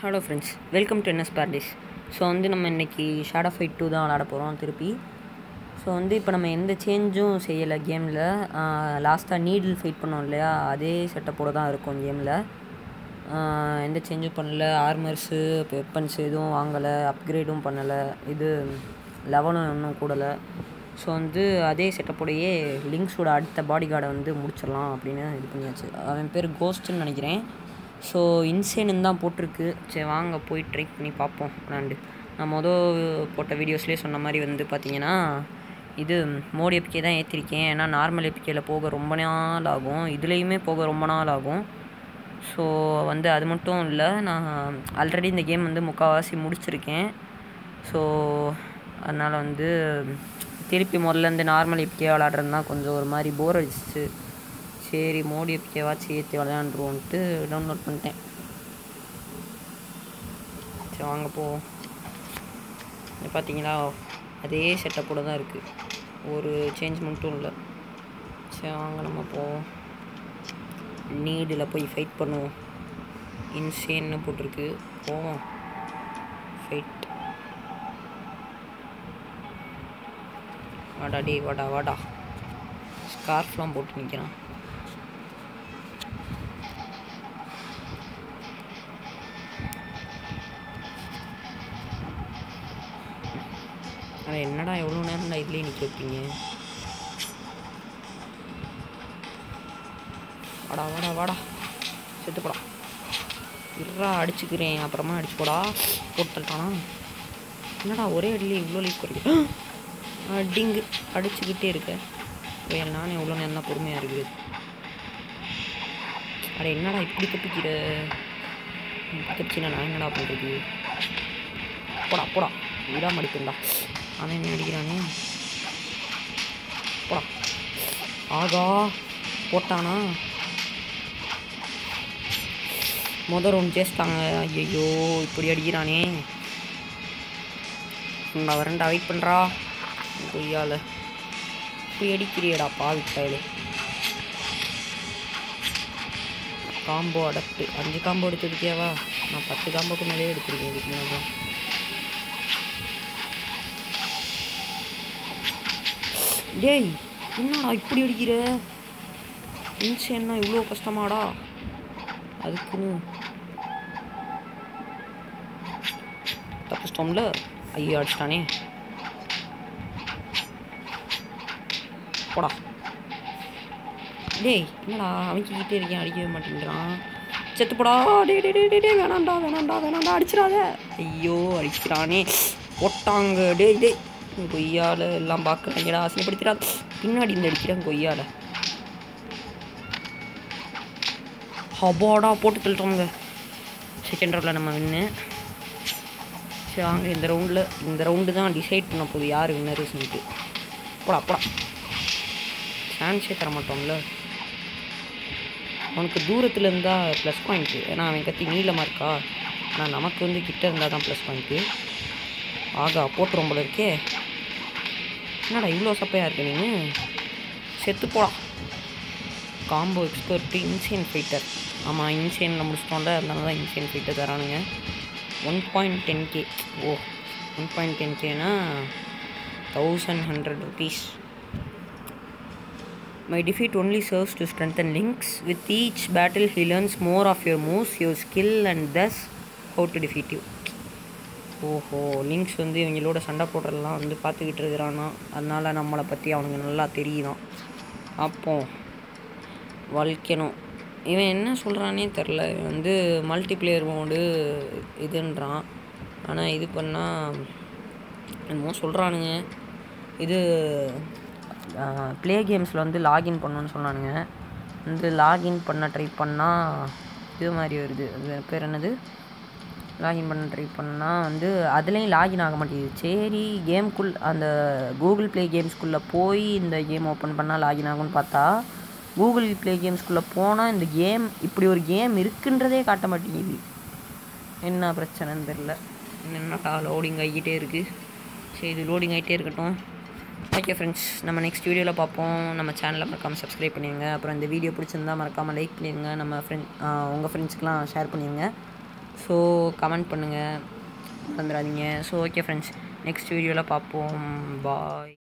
Hello friends welcome to NS paradise so வந்து நம்ம இன்றைக்கி ஷேடோ ஃபைட் டூ தான் விளாட போகிறோம் திருப்பி ஸோ வந்து இப்போ நம்ம எந்த சேஞ்சும் செய்யலை கேமில் லாஸ்ட்டாக நீடில் ஃபைட் பண்ணோம் இல்லையா அதே செட்டப்போடு தான் இருக்கும் கேமில் எந்த சேஞ்சும் பண்ணல ஆர்மர்ஸு வெப்பன்ஸ் எதுவும் வாங்கலை அப்கிரேடும் பண்ணலை இது லெவலும் இன்னும் கூடலை ஸோ வந்து அதே செட்டப்போடையே லிங்க்ஸோட அடுத்த பாடி கார்டை வந்து முடிச்சிடலாம் அப்படின்னு இது பண்ணியாச்சு அவன் பேர் கோஸ்ட்டுன்னு நினைக்கிறேன் ஸோ இன்சேனுன்னு தான் போட்டிருக்கு சரி வாங்க போய் ட்ரை பண்ணி பார்ப்போம் விளாண்டு நான் மொதல் போட்ட வீடியோஸ்லேயே சொன்ன மாதிரி வந்து பார்த்தீங்கன்னா இது மோடி எப்பிக்கே தான் ஏற்றிருக்கேன் ஏன்னா நார்மல் எப்பிக்கையில் போக ரொம்ப நாள் ஆகும் இதுலேயுமே போக ரொம்ப நாள் ஆகும் ஸோ வந்து அது மட்டும் இல்லை நான் ஆல்ரெடி இந்த கேம் வந்து முக்கால்வாசி முடிச்சிருக்கேன் ஸோ அதனால் வந்து திருப்பி முதல்ல இந்த நார்மல் எப்பிக்கே விளாட்றது தான் கொஞ்சம் ஒரு மாதிரி போர் அடிச்சிச்சு சரி மோடி எப்பிக்கேவாச்சும் ஏற்றி விளையாண்டுருவோன்ட்டு டவுன்லோட் பண்ணிட்டேன் சரி வாங்க போவோம் இது பார்த்தீங்களா அதே செட்டப்போட தான் இருக்குது ஒரு சேஞ்ச் மட்டும் இல்லை சரி வாங்க நம்ம போவோம் நீடில் போய் ஃபைட் பண்ணுவோம் இன்சேன்னு போட்டிருக்கு போவோம் ஃபைட் வாடா டே வாடா வாடா ஸ்கார்ஃப்லாம் போட்டு நிற்கிறான் ஆனால் என்னடா எவ்வளோ நேரம்டா இதுலேயே நிற்க வைப்பீங்க வாடா வாடா வாடா செத்து போடா இருறா அடிச்சுக்கிறேன் அப்புறமா அடிச்சு போடா போட்டுட்டானா என்னடா ஒரே அடியில் இவ்வளோ லீக் குறைக்கு அடிங்கு அடிச்சுக்கிட்டே இருக்க வேறு நானே எவ்வளோ நேரம் தான் பொறுமையாக இருக்குது அட என்னடா இப்படி தப்பிக்கிற தப்பிச்சுனா நான் என்னடா பண்ணுறது போடா போடா விடாம அடிப்பேன்டா அவன் என்ன அடிக்கிறானே போடா ஆகா போட்டானா மொதல் ரவுண்ட் ஜெயிச்சிட்டாங்க ஐயோ இப்படி அடிக்கிறானே நான் வரண்டா வெயிட் பண்ணுறா கொய்யால இப்படி அடிக்கிறியடா பாவி பயலு காம்போ அடப்ட்டு அஞ்சு காம்போ எடுத்துருக்கியாவா நான் பத்து காம்போக்கு மேலேயே எடுத்திருக்கேன் இதுக்கு மேலே டேய் என்னடா இப்படி அடிக்கிற இன்சேன்னா இவ்வளோ கஷ்டமாடா அதுக்குன்னு தப்பிச்சிட்டோம்ல ஐயோ அடிச்சிட்டானே போடா டேய் என்னடா அமைக்கிக்கிட்டே இருக்கேன் அடிக்கவே மாட்டேங்கிறான் செத்து போடா டே டே டே டே டே வேணாண்டா வேணாண்டா வேணாண்டா அடிச்சிடாத ஐயோ அடிக்கிறானே போட்டாங்க டேய் டேய் கொய்யால எல்லாம் பார்க்குறாங்கடா அசிங்கப்படுத்திடா பின்னாடி இந்த அடிக்கிறேன் கொய்யால ஹபாடா போட்டு தள்ளிட்டோங்க செகண்ட் ரவுண்டில் நம்ம வின்னு சரி வாங்க இந்த ரவுண்டில் இந்த ரவுண்டு தான் டிசைட் பண்ண போகுது யார் வின்னரு சொல்லிட்டு போடா போடா சான்ஸே தர மாட்டோம்ல அவனுக்கு தூரத்தில் இருந்தால் ப்ளஸ் பாயிண்ட்டு ஏன்னா அவன் கத்தி நீளமாக இருக்கா ஆனால் நமக்கு வந்து கிட்ட இருந்தால் தான் ப்ளஸ் பாயிண்ட்டு ஆகா போட்டுரும் போல இருக்கே என்னடா இவ்வளோ சப்பையாக இருக்க நீ செத்து போடா காம்போ எக்ஸ்பர்ட்டு இன்சேன் ஃபைட்டர் ஆமாம் இன்சேனில் முடிச்சிட்டோம்ல அதனால தான் இன்சேன் ஃபைட்டர் தரானுங்க one point ten K oh one point ten கேனா thousand hundred rupees My defeat only serves to strengthen links. With each battle, he learns more of your moves, your skill, and thus how to defeat you. ஓஹோ links வந்து இவங்களோட சண்டை போடுறதெல்லாம் வந்து பார்த்துக்கிட்டு இருக்கிறானா அதனால் நம்மளை பற்றி அவனுக்கு நல்லா தெரியுதான் அப்போ வலிக்கணும் இவன் என்ன சொல்கிறானே தெரில இவன் வந்து மல்டிப்ளேயர் மோடு இதுன்றான் ஆனால் இது பண்ணால் என்னமோ சொல்கிறானுங்க இது ப்ளே கேம்ஸில் வந்து லாகின் பண்ணணுன்னு சொன்னானுங்க வந்து லாகின் பண்ண ட்ரை பண்ணால் இது மாதிரி வருது அது பேர் என்னது லாகின் பண்ண ட்ரை பண்ணால் வந்து அதுலேயும் லாகின் ஆக மாட்டேங்குது சரி கேம்குள் அந்த கூகுள் ப்ளே கேம்ஸ்குள்ளே போய் இந்த கேம் ஓப்பன் பண்ணால் லாகின் ஆகும்னு பார்த்தா கூகுள் ப்ளே கேம்ஸ்குள்ளே போனால் இந்த கேம் இப்படி ஒரு கேம் இருக்குன்றதே காட்ட மாட்டேங்குது என்ன பிரச்சனைன்னு தெரில என்னட்டா லோடிங் ஆகிக்கிட்டே இருக்குது சரி இது லோடிங் ஆகிட்டே இருக்கட்டும் ஓகே ஃப்ரெண்ட்ஸ் நம்ம நெக்ஸ்ட் வீடியோவில் பார்ப்போம் நம்ம சேனலை மறக்காமல் சப்ஸ்கிரைப் பண்ணிடுங்க அப்புறம் இந்த வீடியோ பிடிச்சிருந்தா மறக்காமல் லைக் பண்ணிடுங்க நம்ம ஃப்ரெண்ட் உங்கள் ஃப்ரெண்ட்ஸ்க்கெலாம் ஷேர் பண்ணிடுங்க ஸோ கமெண்ட் பண்ணுங்கள் மறந்துடாதீங்க ஸோ ஓகே ஃப்ரெண்ட்ஸ் நெக்ஸ்ட் வீடியோவில் பார்ப்போம் பாய்